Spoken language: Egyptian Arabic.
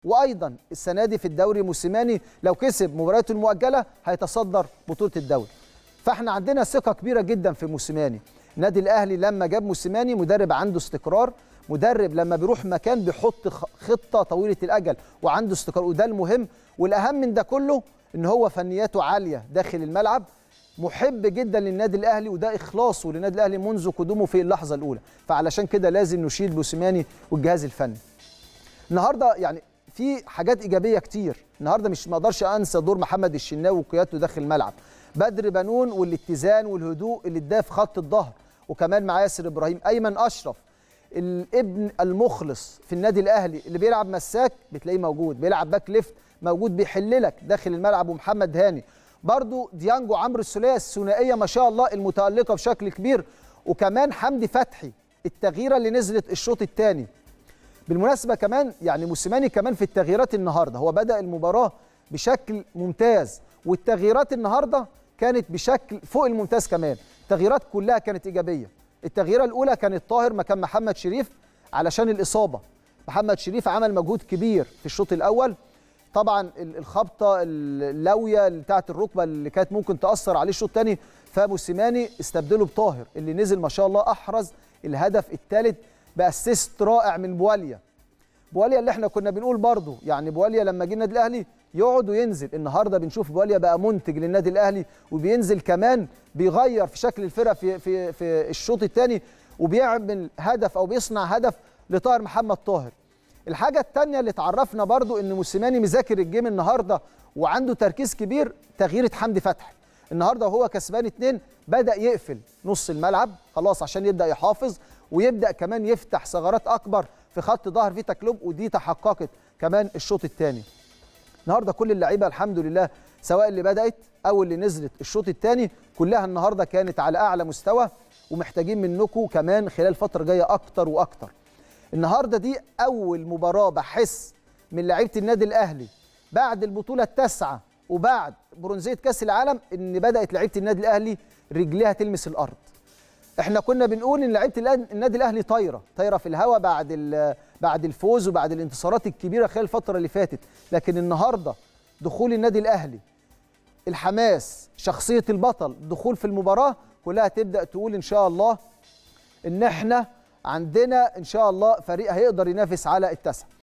وايضا السنه دي في الدوري موسيماني لو كسب مبارياته المؤجله هيتصدر بطوله الدوري فاحنا عندنا ثقه كبيره جدا في موسيماني النادي الاهلي لما جاب موسيماني مدرب عنده استقرار مدرب لما بيروح مكان بيحط خطه طويله الاجل وعنده استقرار وده المهم والاهم من ده كله ان هو فنياته عاليه داخل الملعب محب جدا للنادي الاهلي وده اخلاصه للنادي الاهلي منذ قدومه في اللحظه الاولى فعلشان كده لازم نشيد موسيماني والجهاز الفني النهارده يعني في حاجات ايجابيه كتير النهارده مش ما اقدرش انسى دور محمد الشناوي وقيادته داخل الملعب بدر بنون والاتزان والهدوء اللي اداه في خط الظهر وكمان مع ياسر ابراهيم ايمن اشرف الابن المخلص في النادي الاهلي اللي بيلعب مساك بتلاقيه موجود بيلعب باك ليفت موجود بيحل لك داخل الملعب ومحمد هاني برضو ديانجو عمرو السوليه الثنائيه ما شاء الله المتالقه بشكل كبير وكمان حمدي فتحي التغييره اللي نزلت الشوط الثاني بالمناسبه كمان يعني موسيماني كمان في التغييرات النهارده هو بدا المباراه بشكل ممتاز والتغييرات النهارده كانت بشكل فوق الممتاز كمان التغييرات كلها كانت ايجابيه التغييره الاولى كانت طاهر مكان محمد شريف علشان الاصابه محمد شريف عمل مجهود كبير في الشوط الاول طبعا الخبطه اللاويه بتاعه الركبه اللي كانت ممكن تاثر عليه الشوط الثاني فموسيماني استبدله بطاهر اللي نزل ما شاء الله احرز الهدف الثالث باسيست رائع من بواليا بواليا اللي احنا كنا بنقول برضه يعني بواليا لما جه النادي الاهلي يقعد وينزل النهارده بنشوف بواليا بقى منتج للنادي الاهلي وبينزل كمان بيغير في شكل الفرقه في في في الشوط الثاني وبيعمل هدف او بيصنع هدف لطاهر محمد طاهر الحاجه الثانيه اللي اتعرفنا برضو ان موسيماني مذاكر الجيم النهارده وعنده تركيز كبير تغييره حمدي فتحي النهارده وهو كسبان اتنين بدا يقفل نص الملعب خلاص عشان يبدا يحافظ ويبدا كمان يفتح ثغرات اكبر في خط ظهر فيتا كلوب ودي تحققت كمان الشوط الثاني النهارده كل اللعيبه الحمد لله سواء اللي بدات او اللي نزلت الشوط الثاني كلها النهارده كانت على اعلى مستوى ومحتاجين منكم كمان خلال الفتره الجايه اكتر واكتر النهارده دي اول مباراه بحس من لعيبه النادي الاهلي بعد البطوله التاسعه وبعد برونزيه كاس العالم ان بدات لعيبه النادي الاهلي رجليها تلمس الارض احنا كنا بنقول ان لعيبه النادي الاهلي طايره طايره في الهواء بعد بعد الفوز وبعد الانتصارات الكبيره خلال الفتره اللي فاتت لكن النهارده دخول النادي الاهلي الحماس شخصيه البطل دخول في المباراه كلها تبدا تقول ان شاء الله ان احنا عندنا ان شاء الله فريق هيقدر ينافس على التسعه